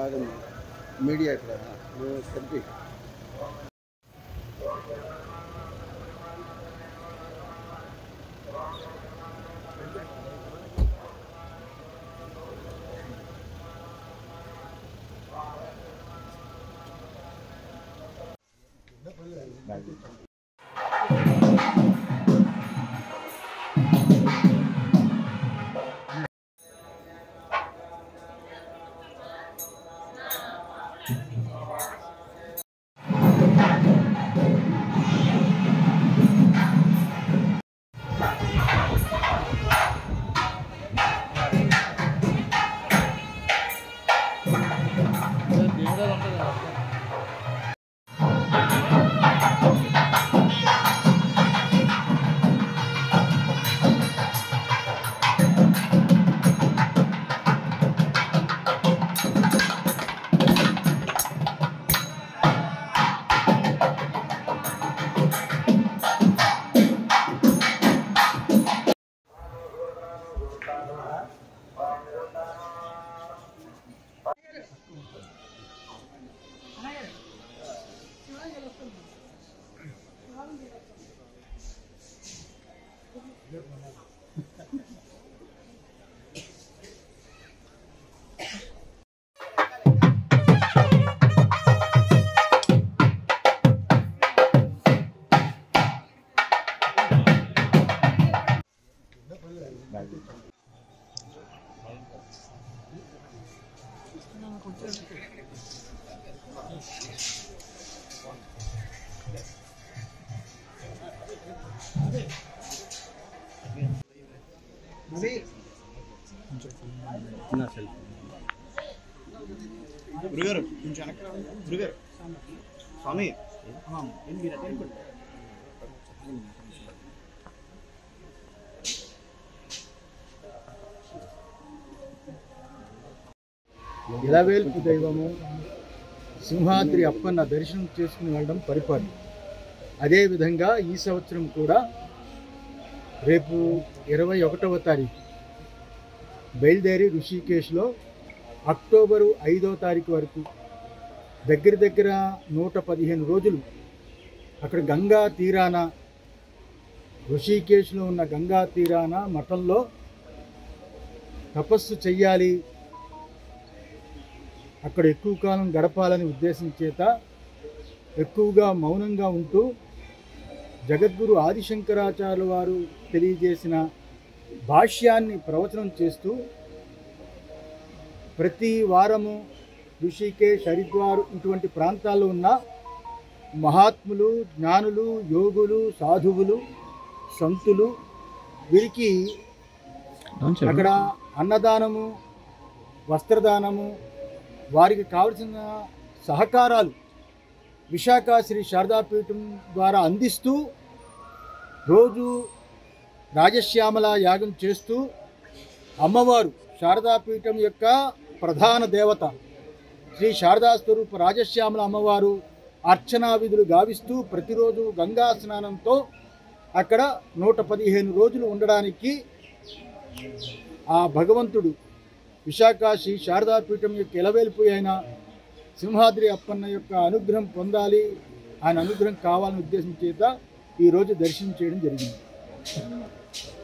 బాగా మీడియా ఇక్కడ నువ్వు కలిపి గురుగారు కొంచెం వెనక్కి రండి. గురుగారు స్వామి ఆ, ఏం మీరు అటెండ్ కొట్టు. ఇలవేల్పు దైవము సింహాద్రి అప్పన్న దర్శనం చేసుకుని వెళ్ళడం పరిపాటి అదేవిధంగా ఈ సంవత్సరం కూడా రేపు ఇరవై ఒకటవ తారీఖు బయలుదేరి ఋషికేశ్లో అక్టోబరు ఐదో తారీఖు వరకు దగ్గర దగ్గర నూట పదిహేను రోజులు అక్కడ గంగా తీరాన ఋషికేశ్లో ఉన్న గంగా తీరాన మఠంలో తపస్సు చెయ్యాలి అక్కడ ఎక్కువ కాలం గడపాలని ఉద్దేశం చేత ఎక్కువగా మౌనంగా ఉంటూ జగద్గురు ఆదిశంకరాచార్యుల వారు తెలియజేసిన భాష్యాన్ని ప్రవచనం చేస్తూ ప్రతి వారము ఋషికేశ్ హరిద్వార్ ఇటువంటి ప్రాంతాల్లో ఉన్న మహాత్ములు జ్ఞానులు యోగులు సాధువులు సంతులు వీరికి అక్కడ అన్నదానము వస్త్రదానము వారికి కావలసిన సహకారాలు విశాఖ శ్రీ శారదాపీఠం ద్వారా అందిస్తూ రోజు రాజశ్యామల యాగం చేస్తూ అమ్మవారు శారదాపీఠం యొక్క ప్రధాన దేవత శ్రీ శారదా స్వరూప రాజశ్యామల అమ్మవారు అర్చనా విధులు గావిస్తూ ప్రతిరోజు గంగా స్నానంతో అక్కడ నూట పదిహేను రోజులు ఉండడానికి ఆ భగవంతుడు విశాఖ శ్రీ శారదాపీఠం యొక్క ఇలవేల్పు అయిన సింహాద్రి అప్పన్న యొక్క అనుగ్రహం పొందాలి ఆయన అనుగ్రహం కావాలని ఉద్దేశం చేత ఈరోజు దర్శనం చేయడం జరిగింది